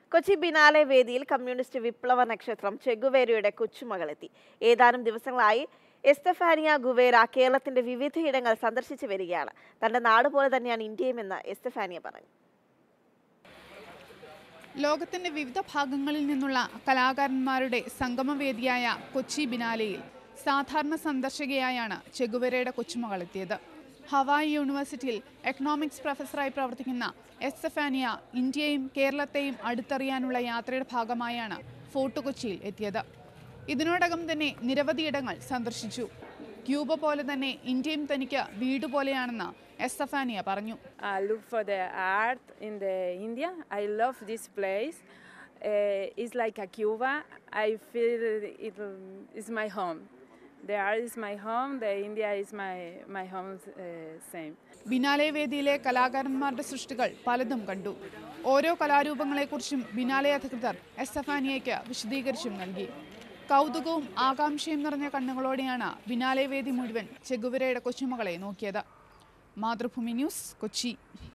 Kochi biennale വേദിയിൽ communist വിപ്ലവ നക്ഷത്രം ചെഗുവേരയുടെ കൊച്ചുമകളെത്തി ഏതാനും ദിവസങ്ങളായി എസ്തഫാനിയ ഗുവേര കേരളത്തിന്റെ വിവിധയിടങ്ങൾ സന്ദർശിച്ചു വരികയാണ് തന്റെ നാട് പോലെ തന്നെയാണ് ഇന്ത്യയുമെന്ന് എസ്തഫാനിയ പറഞ്ഞു ലോകത്തിന്റെ വിവിധ ഭാഗങ്ങളിൽ നിന്നുള്ള കലാകാരന്മാരുടെ സംഗമവേദിയായ കൊച്ചി ബിനാലെയിൽ സാധാരണ സന്ദർശകയായാണ് ചെഗുവരയുടെ കൊച്ചുമകൾ എത്തിയത് ഹവായി യൂണിവേഴ്സിറ്റിയിൽ എക്കണോമിക്സ് പ്രൊഫസറായി പ്രവർത്തിക്കുന്ന എസ്സഫാനിയ ഇന്ത്യയും കേരളത്തെയും അടുത്തറിയാനുള്ള യാത്രയുടെ ഭാഗമായാണ് ഫോർട്ട് കൊച്ചിയിൽ എത്തിയത് ഇതിനോടകം തന്നെ നിരവധിയിടങ്ങൾ സന്ദർശിച്ചു ക്യൂബ പോലെ തന്നെ ഇന്ത്യയും തനിക്ക് വീട് പോലെയാണെന്ന് എസ്സഫാനിയ പറഞ്ഞു I look for the art in the India. I love this place. Uh, it's like a Cuba. I feel it is my home. The art is my home. The India is my my home. Uh, same. Biennale വേദിയിലെ കലാകാരന്മാരുടെ സൃഷ്ടികൾ പലതും കണ്ടു ഓരോ കലാരൂപങ്ങളെക്കുറിച്ചും biennale അധികൃതർ എസ്സഫാനിയയ്ക്ക് വിശദീകരിച്ചും നൽകി കൗതുകവും ആകാംക്ഷയും നിറഞ്ഞ കണ്ണുകളോടെയാണ് biennale വേദി മുഴുവൻ ചെഗുവരയുടെ കൊച്ചുമകളെ നോക്കിയത് മാതൃഭൂമി ന്യൂസ് കൊച്ചി